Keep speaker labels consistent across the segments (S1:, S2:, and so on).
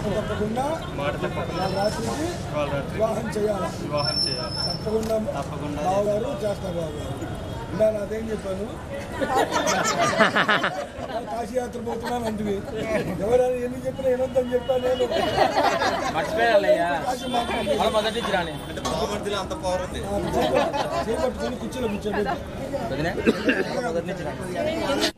S1: తప్పకుండా
S2: మాట తప్పకుండా
S1: వాళ్ళ రాత్రికి
S2: వాళ్ళ రాత్రి
S1: వివాహం చేయాలి
S2: వివాహం చేయాలి
S1: తప్పకుండా
S2: తప్పకుండా
S1: బాబు గారు చేస్తారు బాబు గారు ఇందా నాదేం చెప్పాను కాశీయాత్ర పోతున్నాను అంటే ఎవరైనా ఎన్ని చెప్పినా వినొద్దని చెప్పాను నేను
S3: మర్చిపోయాలయ్యా
S1: కాశీ మాట్లాడి
S3: మన మొదటి నుంచి రాని
S1: చేపట్టుకొని కుర్చీలో కూర్చోబెట్టి
S3: వదినే మొదటి నుంచి రాని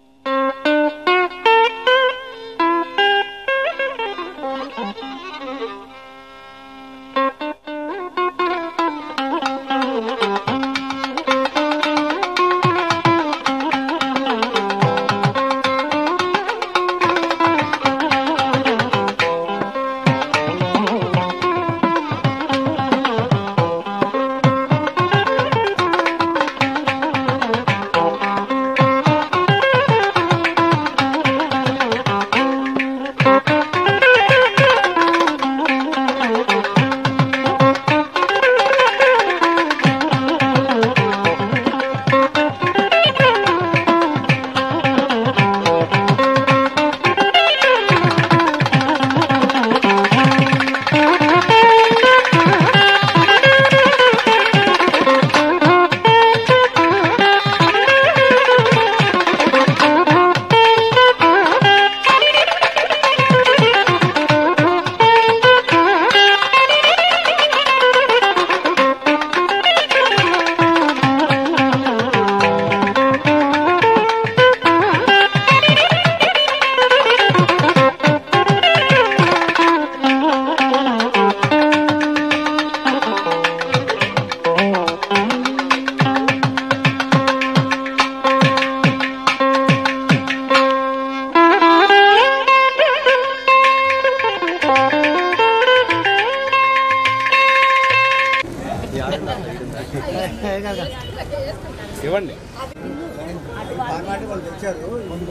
S2: ఇవ్వండి
S1: వాళ్ళు తెచ్చారు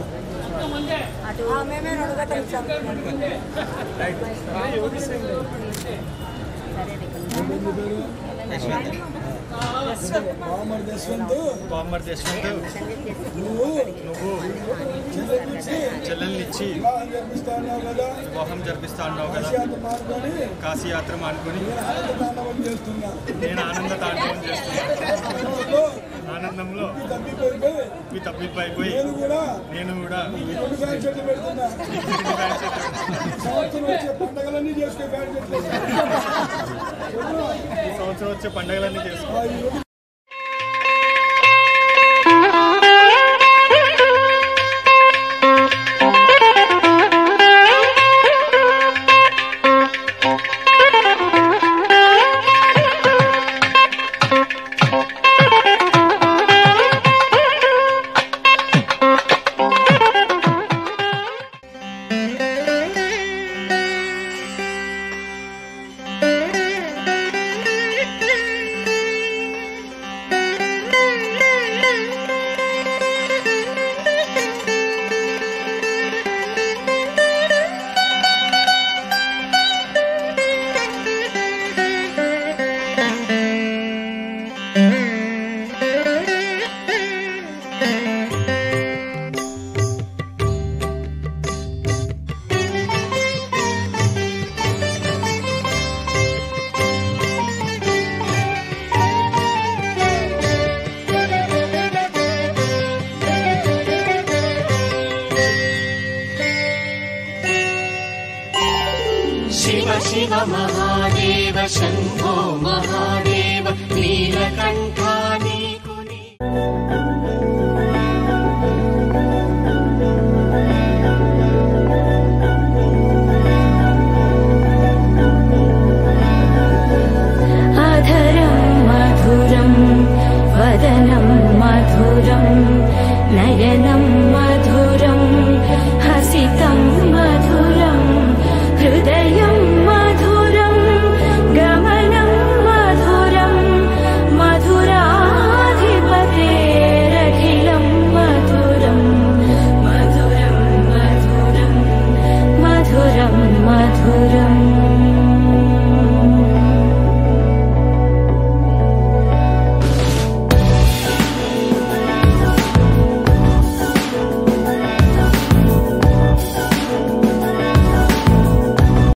S4: మేమే రెండు గంటలు ఇచ్చాము
S1: ఏంటి పేరు బామ్మర్ దశవంత్
S2: బామ్మర్ యశ్వంత్
S1: నువ్వు
S2: నువ్వు
S1: చెల్లెలిచ్చి
S2: చెల్లెల్నిచ్చి
S1: వివాహం జరిపిస్తా అన్నావు కదా
S2: వివాహం జరిపిస్తా అన్నావు కదా
S1: విషయాన్ని మానుకొని
S2: కాశీ యాత్ర మానుకొని
S1: నేను ఆనంద తాండవం చేస్తున్నా
S2: నేను ఆనంద తాండవం చేస్తున్నా
S1: ఆనందంలో
S2: ఆనందంలో
S1: ఈ తప్పిపోయిపోయి
S2: ఉప్పి తప్పిపోయిపోయి
S1: నేను కూడా
S2: నేను కూడా
S1: ఈ రెండు ఫ్యాన్ షర్ట్లు పెడుతున్నా
S2: ఇంటికి బ్యాగ్ చెట్టు
S1: ఈ సంవత్సరం వచ్చే పండగలన్నీ చేసుకునే ఫ్యాన్ షర్ట్లు
S2: ఈ సంవత్సరం వచ్చే పండుగలన్నీ చేసుకో
S1: ఆ, ఈ రెండు
S5: शिव शिव महादेव शम्भो महादेव नीलकण्ठा